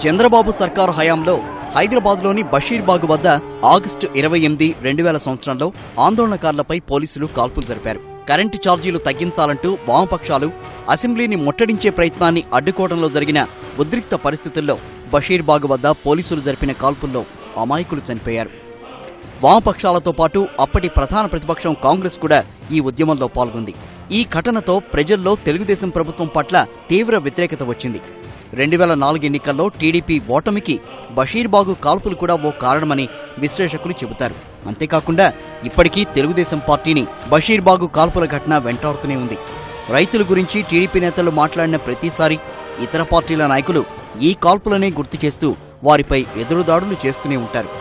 చంద్రబాబు సర్కారు హయాంలో హైదరాబాద్లోని బషీర్బాగ్ వద్ద ఆగస్టు ఇరవై ఎనిమిది రెండు వేల సంవత్సరంలో ఆందోళనకారులపై పోలీసులు కాల్పులు జరిపారు కరెంటు ఛార్జీలు తగ్గించాలంటూ వామపక్షాలు అసెంబ్లీని ముట్టడించే ప్రయత్నాన్ని అడ్డుకోవడంలో జరిగిన ఉద్రిక్త పరిస్థితుల్లో బషీర్బాగ్ వద్ద పోలీసులు జరిపిన కాల్పుల్లో అమాయకులు చనిపోయారు వామపక్షాలతో పాటు అప్పటి ప్రధాన ప్రతిపక్షం కాంగ్రెస్ కూడా ఈ ఉద్యమంలో పాల్గొంది ఈ ఘటనతో ప్రజల్లో తెలుగుదేశం ప్రభుత్వం పట్ల తీవ్ర వ్యతిరేకత వచ్చింది రెండు వేల నాలుగు ఎన్నికల్లో టీడీపీ ఓటమికి బషీర్బాగు కాల్పులు కూడా ఓ కారణమని విశ్లేషకులు చెబుతారు అంతేకాకుండా ఇప్పటికీ తెలుగుదేశం పార్టీని బషీర్బాగు కాల్పుల ఘటన వెంటాడుతూనే ఉంది రైతుల గురించి టీడీపీ నేతలు మాట్లాడిన ప్రతిసారి ఇతర పార్టీల నాయకులు ఈ కాల్పులనే గుర్తు చేస్తూ వారిపై ఎదురుదాడులు చేస్తూనే ఉంటారు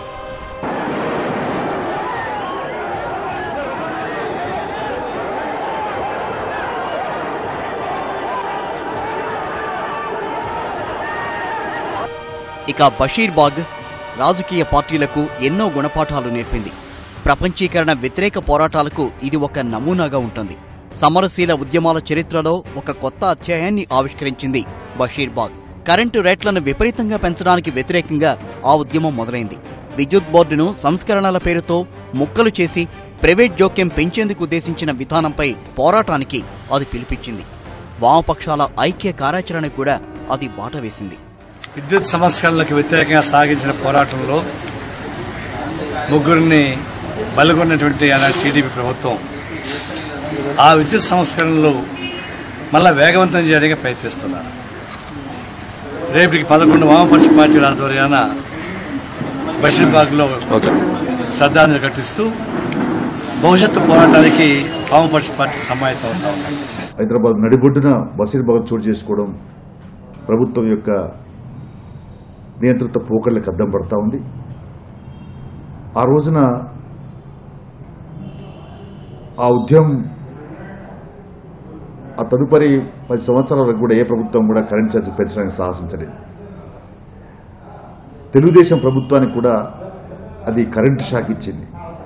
ఇక బషీర్బాగ్ రాజకీయ పార్టీలకు ఎన్నో గుణపాఠాలు నేర్పింది ప్రపంచీకరణ వ్యతిరేక పోరాటాలకు ఇది ఒక నమూనాగా ఉంటుంది సమరశీల ఉద్యమాల చరిత్రలో ఒక కొత్త అధ్యాయాన్ని ఆవిష్కరించింది బషీర్బాగ్ కరెంటు రేట్లను విపరీతంగా పెంచడానికి వ్యతిరేకంగా ఆ ఉద్యమం మొదలైంది విద్యుత్ బోర్డును సంస్కరణల పేరుతో ముక్కలు చేసి ప్రైవేట్ జోక్యం పెంచేందుకు ఉద్దేశించిన విధానంపై పోరాటానికి అది పిలిపించింది వామపక్షాల ఐక్య కార్యాచరణ కూడా అది బాట వేసింది విద్యుత్ సంస్కరణలకు వ్యతిరేకంగా సాగించిన పోరాటంలో ముగ్గురిని బలగొన్నటువంటి ఆనాటి టీడీపీ ప్రభుత్వం ఆ విద్యుత్ సంస్కరణలు మళ్ళా వేగవంతం చేయడానికి ప్రయత్నిస్తున్నారు రేపటికి పదకొండు వామపక్ష పార్టీల ఆధ్వర్యాన బషీర్బాగ్లో శ్రద్ధాంజలి ఘటిస్తూ భవిష్యత్తు పోరాటానికి వామపక్ష పార్టీ సమాయత్తం అవుతా ఉన్నాయి హైదరాబాద్ నడిబొడ్డున బషీర్బాగ్ చోటు చేసుకోవడం ప్రభుత్వం యొక్క నియంత్రిత పోకళ్ళకి అద్దం పడతా ఉంది ఆ రోజున ఆ ఉద్యమం ఆ తదుపరి పది సంవత్సరాల వరకు కూడా ఏ ప్రభుత్వం కూడా కరెంట్ ఛార్జీ పెంచడానికి సాహసించలేదు తెలుగుదేశం ప్రభుత్వానికి కూడా అది కరెంటు షాక్ ఇచ్చింది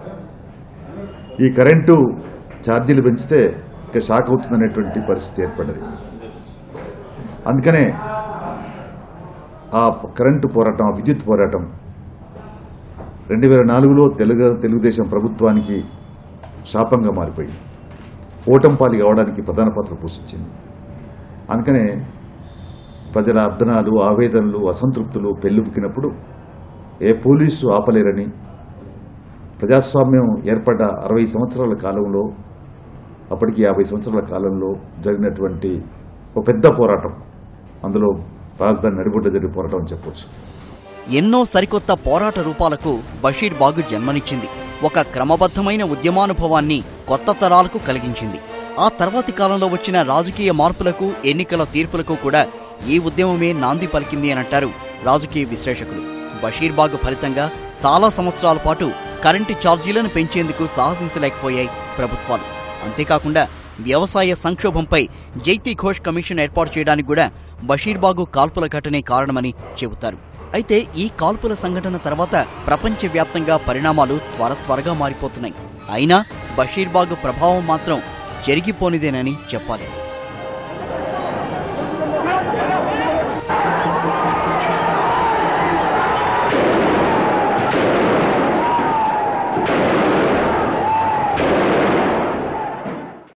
ఈ కరెంటు ఛార్జీలు పెంచితే ఇక షాక్ అవుతుందనేటువంటి పరిస్థితి ఏర్పడ్డది అందుకనే ఆ కరెంటు పోరాటం ఆ విద్యుత్ పోరాటం రెండు వేల నాలుగులో తెలుగు తెలుగుదేశం ప్రభుత్వానికి శాపంగా మారిపోయింది ఓటంపాలి కావడానికి ప్రధాన పాత్ర పోషించింది అందుకనే ప్రజల అర్ధనాలు ఆవేదనలు అసంతృప్తులు పెళ్ళుబుకినప్పుడు ఏ పోలీసు ఆపలేరని ప్రజాస్వామ్యం ఏర్పడ్డ అరవై సంవత్సరాల కాలంలో అప్పటికి యాభై సంవత్సరాల కాలంలో జరిగినటువంటి ఒక పెద్ద పోరాటం అందులో రాజధాని నడిబొడ్డ జరిగే పోరాటం అని చెప్పొచ్చు ఎన్నో సరికొత్త పోరాట రూపాలకు బషీర్ బాగు జన్మనిచ్చింది ఒక క్రమబద్ధమైన ఉద్యమానుభవాన్ని కొత్త తరాలకు కలిగించింది ఆ తర్వాతి కాలంలో వచ్చిన రాజకీయ మార్పులకు ఎన్నికల తీర్పులకు కూడా ఈ ఉద్యమమే నాంది పలికింది అని అంటారు రాజకీయ విశ్లేషకులు బషీర్ బాగు ఫలితంగా చాలా సంవత్సరాల పాటు కరెంటు ఛార్జీలను పెంచేందుకు సాహసించలేకపోయాయి ప్రభుత్వాలు అంతేకాకుండా వ్యవసాయ సంక్షోభంపై జైతీ ఘోష్ కమిషన్ ఏర్పాటు చేయడానికి కూడా బషీర్బాగు కాల్పుల ఘటనే కారణమని చెబుతారు అయితే ఈ కాల్పుల సంఘటన తర్వాత ప్రపంచవ్యాప్తంగా పరిణామాలు త్వర త్వరగా మారిపోతున్నాయి అయినా బషీర్బాగు ప్రభావం మాత్రం జరిగిపోనిదేనని చెప్పాలి